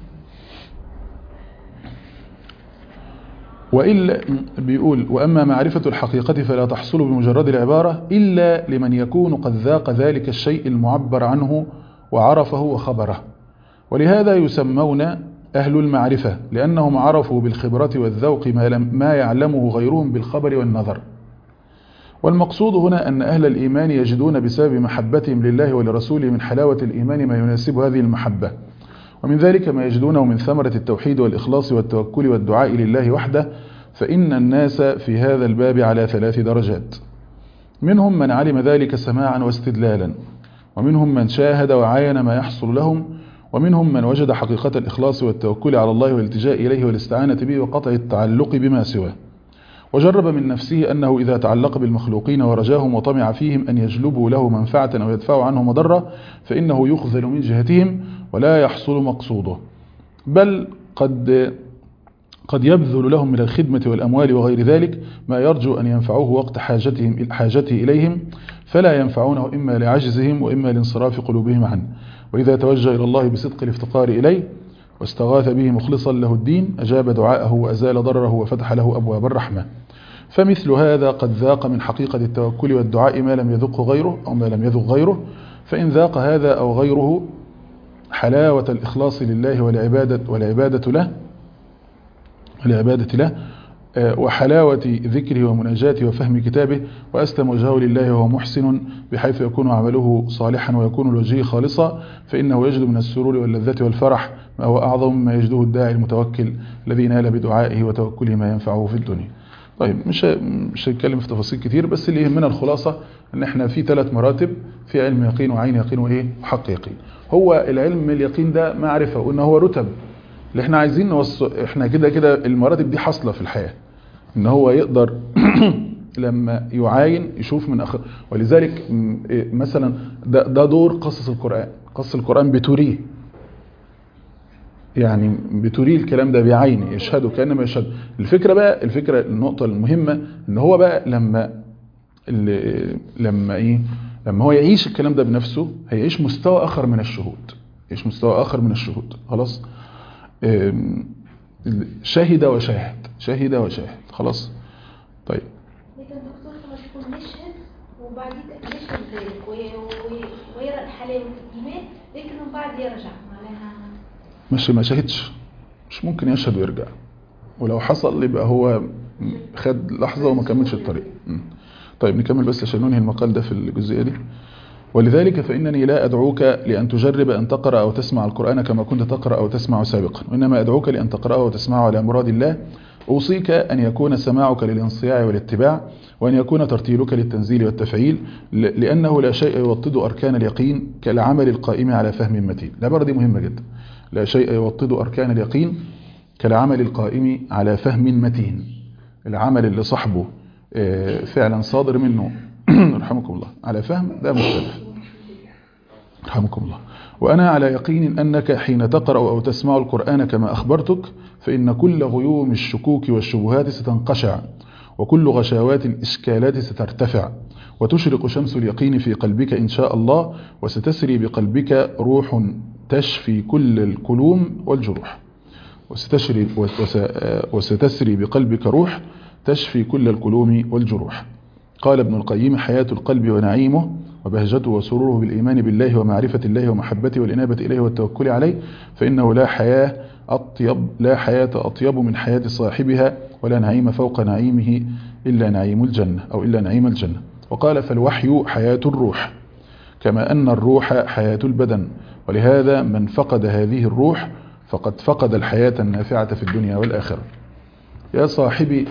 وإلا بيقول وأما معرفة الحقيقة فلا تحصل بمجرد العبارة إلا لمن يكون قد ذاق ذلك الشيء المعبر عنه وعرفه وخبره ولهذا يسمون أهل المعرفة لأنهم عرفوا بالخبرة والذوق ما, لم ما يعلمه غيرهم بالخبر والنظر والمقصود هنا أن أهل الإيمان يجدون بسبب محبتهم لله ولرسوله من حلاوة الإيمان ما يناسب هذه المحبة ومن ذلك ما يجدونه من ثمرة التوحيد والإخلاص والتوكل والدعاء لله وحده فإن الناس في هذا الباب على ثلاث درجات منهم من علم ذلك سماعا واستدلالا ومنهم من شاهد وعاين ما يحصل لهم ومنهم من وجد حقيقة الإخلاص والتوكل على الله والالتجاء إليه والاستعانة به وقطع التعلق بما سواه وجرب من نفسه أنه إذا تعلق بالمخلوقين ورجاهم وطمع فيهم أن يجلبوا له منفعة أو يدفعوا عنه مضرة فإنه يخذل من جهتهم ولا يحصل مقصوده بل قد قد يبذل لهم من الخدمة والأموال وغير ذلك ما يرجو أن ينفعوه وقت حاجتهم حاجته إليهم فلا ينفعونه إما لعجزهم وإما لانصراف قلوبهم عنه وإذا توجه إلى الله بصدق الافتقار إليه واستغاث به مخلصا له الدين أجاب دعاءه وأزال ضرره وفتح له أبواب الرحمة فمثل هذا قد ذاق من حقيقة التوكل والدعاء ما لم يذقه غيره أو ما لم يذق غيره فإن ذاق هذا أو غيره حلاوة الإخلاص لله والعبادة, والعبادة له والعبادة له آه، وحلاوة ذكره ومناجاته وفهم كتابه وأسلم وجهه لله وهو محسن بحيث يكون عمله صالحا ويكون الوجه خالصا فإنه يجد من السرور واللذة والفرح ما هو أعظم مما يجده الداعي المتوكل الذي نال بدعائه وتوكله ما ينفعه في الدنيا طيب مش مش هنتكلم في تفاصيل كتير بس اللي يهمنا الخلاصة ان احنا في ثلاث مراتب في علم يقين وعين يقين وايه وحق يقين هو العلم اليقين ده معرفة وان هو رتب اللي احنا عايزين نوصل احنا كده كده المراتب دي حاصلة في الحياة ان هو يقدر لما يعاين يشوف من أخ... ولذلك م- إيه مثلا ده, ده دور قصص القرآن قصص القرآن بتوريه يعني بتوريه الكلام ده بعينه يشهده كأنما يشهد الفكرة بقى الفكرة النقطة المهمة ان هو بقى لما اللي لما ايه لما هو يعيش الكلام ده بنفسه هيعيش مستوى اخر من الشهود يعيش مستوى اخر من الشهود خلاص أم، شهد وشاهد شهد وشاهد خلاص طيب لكن الدكتور لما يكون مشهد وبعدين يشهد ذلك وي- وي- ويرى الحلاوة الإيمان لكن من بعد يرجع معناها مش ما شهدش مش ممكن يشهد ويرجع ولو حصل يبقى هو خد لحظة وما كملش الطريق م. طيب نكمل بس عشان ننهي المقال ده في الجزئية دي ولذلك فإنني لا أدعوك لأن تجرب أن تقرأ أو تسمع القرآن كما كنت تقرأ أو تسمع سابقا وإنما أدعوك لأن تقرأه وتسمعه على مراد الله أوصيك أن يكون سماعك للانصياع والاتباع وأن يكون ترتيلك للتنزيل والتفعيل ل- لأنه لا شيء يوطد أركان اليقين كالعمل القائم على فهم متين العبارة دي مهمة جدا لا شيء يوطد أركان اليقين كالعمل القائم على فهم متين العمل اللي صاحبه آه، فعلا صادر منه رحمكم الله على فهم ده مختلف رحمكم الله وأنا على يقين أنك حين تقرأ أو تسمع القرآن كما أخبرتك فإن كل غيوم الشكوك والشبهات ستنقشع وكل غشاوات الإشكالات سترتفع وتشرق شمس اليقين في قلبك إن شاء الله وستسري بقلبك روح تشفي كل الكلوم والجروح وستشري وس- وستسري بقلبك روح تشفي كل الكلوم والجروح قال ابن القيم حياة القلب ونعيمه وبهجته وسروره بالإيمان بالله ومعرفة الله ومحبته والإنابة إليه والتوكل عليه فإنه لا حياة أطيب لا حياة أطيب من حياة صاحبها ولا نعيم فوق نعيمه إلا نعيم الجنة أو إلا نعيم الجنة وقال فالوحي حياة الروح كما أن الروح حياة البدن ولهذا من فقد هذه الروح فقد فقد الحياة النافعة في الدنيا والآخرة يا صاحبي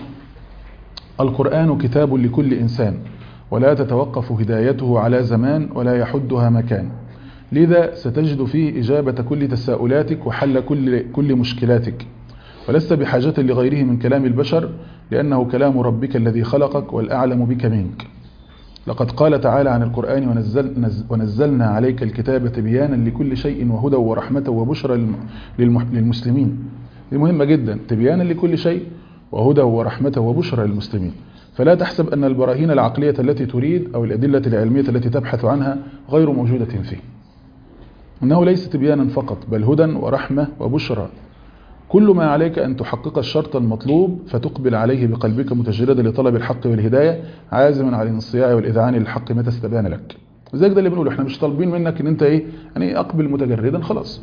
القرآن كتاب لكل إنسان ولا تتوقف هدايته على زمان ولا يحدها مكان لذا ستجد فيه إجابة كل تساؤلاتك وحل كل, كل مشكلاتك ولست بحاجة لغيره من كلام البشر لأنه كلام ربك الذي خلقك والأعلم بك منك لقد قال تعالى عن القرآن ونزل نز ونزلنا عليك الكتاب تبيانا لكل شيء وهدى ورحمة وبشرى للم- للم- للمسلمين دي مهمة جدا تبيانا لكل شيء وهدى ورحمة وبشرى للمسلمين فلا تحسب أن البراهين العقلية التي تريد أو الأدلة العلمية التي تبحث عنها غير موجودة فيه إنه ليس تبيانا فقط بل هدى ورحمة وبشرى كل ما عليك أن تحقق الشرط المطلوب فتقبل عليه بقلبك متجردا لطلب الحق والهداية عازما على الانصياع والإذعان للحق متى استبان لك وذلك ده اللي بنقوله احنا مش طالبين منك ان انت ايه يعني اقبل متجردا خلاص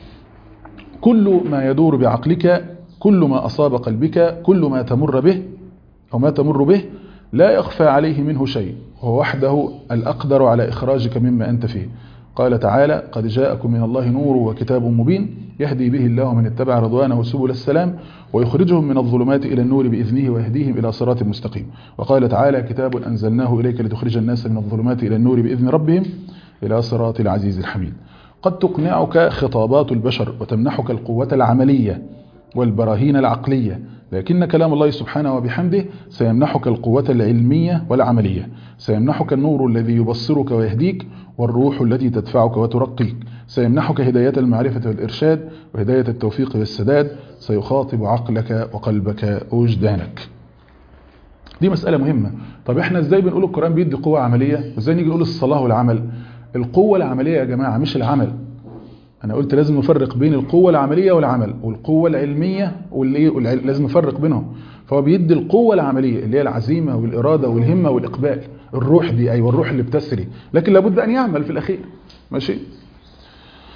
كل ما يدور بعقلك كل ما أصاب قلبك كل ما تمر به أو ما تمر به لا يخفى عليه منه شيء وهو وحده الأقدر على إخراجك مما أنت فيه قال تعالى قد جاءكم من الله نور وكتاب مبين يهدي به الله من اتبع رضوانه سبل السلام ويخرجهم من الظلمات إلى النور بإذنه ويهديهم إلى صراط مستقيم وقال تعالى كتاب أنزلناه إليك لتخرج الناس من الظلمات إلى النور بإذن ربهم إلى صراط العزيز الحميد قد تقنعك خطابات البشر وتمنحك القوة العملية والبراهين العقلية لكن كلام الله سبحانه وبحمده سيمنحك القوة العلمية والعملية سيمنحك النور الذي يبصرك ويهديك والروح التي تدفعك وترقيك سيمنحك هداية المعرفة والإرشاد وهداية التوفيق والسداد سيخاطب عقلك وقلبك ووجدانك دي مسألة مهمة طب احنا ازاي بنقول القرآن بيدي قوة عملية وازاي نيجي نقول الصلاة والعمل القوة العملية يا جماعة مش العمل انا قلت لازم نفرق بين القوة العملية والعمل والقوة العلمية واللي والع- لازم نفرق بينهم فهو بيدي القوة العملية اللي هي العزيمة والإرادة والهمة والإقبال الروح دي أيوة الروح اللي بتسري لكن لابد أن يعمل في الأخير ماشي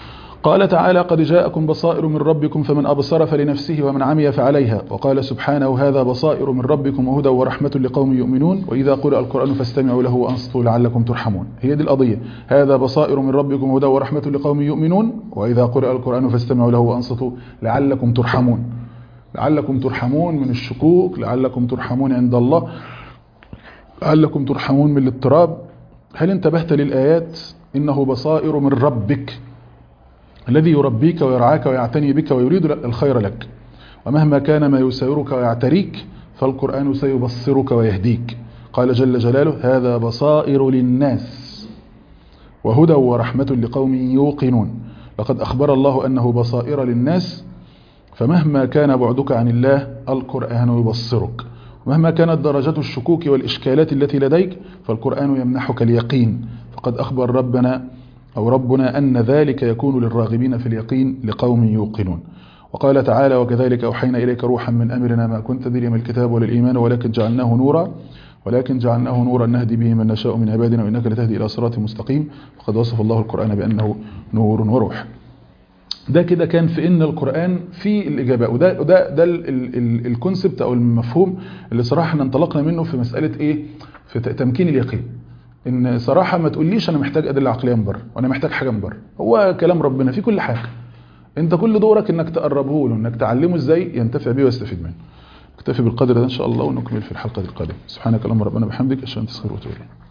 قال تعالى قد جاءكم بصائر من ربكم فمن أبصر فلنفسه ومن عمي فعليها وقال سبحانه هذا بصائر من ربكم وهدى ورحمة لقوم يؤمنون وإذا قرأ القرآن فاستمعوا له وأنصتوا لعلكم ترحمون هي دي القضية هذا بصائر من ربكم وهدى ورحمة لقوم يؤمنون وإذا قرأ القرآن فاستمعوا له وأنصتوا لعلكم ترحمون لعلكم ترحمون من الشكوك لعلكم ترحمون عند الله لعلكم ترحمون من الاضطراب هل انتبهت للآيات إنه بصائر من ربك الذي يربيك ويرعاك ويعتني بك ويريد الخير لك ومهما كان ما يساورك ويعتريك فالقرآن سيبصرك ويهديك قال جل جلاله هذا بصائر للناس وهدى ورحمة لقوم يوقنون لقد أخبر الله أنه بصائر للناس فمهما كان بعدك عن الله القرآن يبصرك ومهما كانت درجات الشكوك والإشكالات التي لديك فالقرآن يمنحك اليقين فقد أخبر ربنا أو ربنا أن ذلك يكون للراغبين في اليقين لقوم يوقنون وقال تعالى وكذلك أوحينا إليك روحا من أمرنا ما كنت تدري من الكتاب ولا الإيمان ولكن جعلناه نورا ولكن جعلناه نورا نهدي به من نشاء من عبادنا وإنك لتهدي إلى صراط مستقيم فقد وصف الله القرآن بأنه نور وروح ده كده كان في ان القرآن في الإجابة وده ده ده الكونسبت او المفهوم اللي صراحة احنا انطلقنا منه في مسألة ايه في تمكين اليقين ان صراحة ما تقوليش انا محتاج ادلة عقلية من بره وانا محتاج حاجة من بره هو كلام ربنا في كل حاجة انت كل دورك انك تقربه له انك تعلمه ازاي ينتفع بيه ويستفيد منه اكتفي بالقدر ده ان شاء الله ونكمل في الحلقة القادمة سبحانك اللهم ربنا بحمدك اشهد ان لا اله الا انت استغفرك واتوب اليك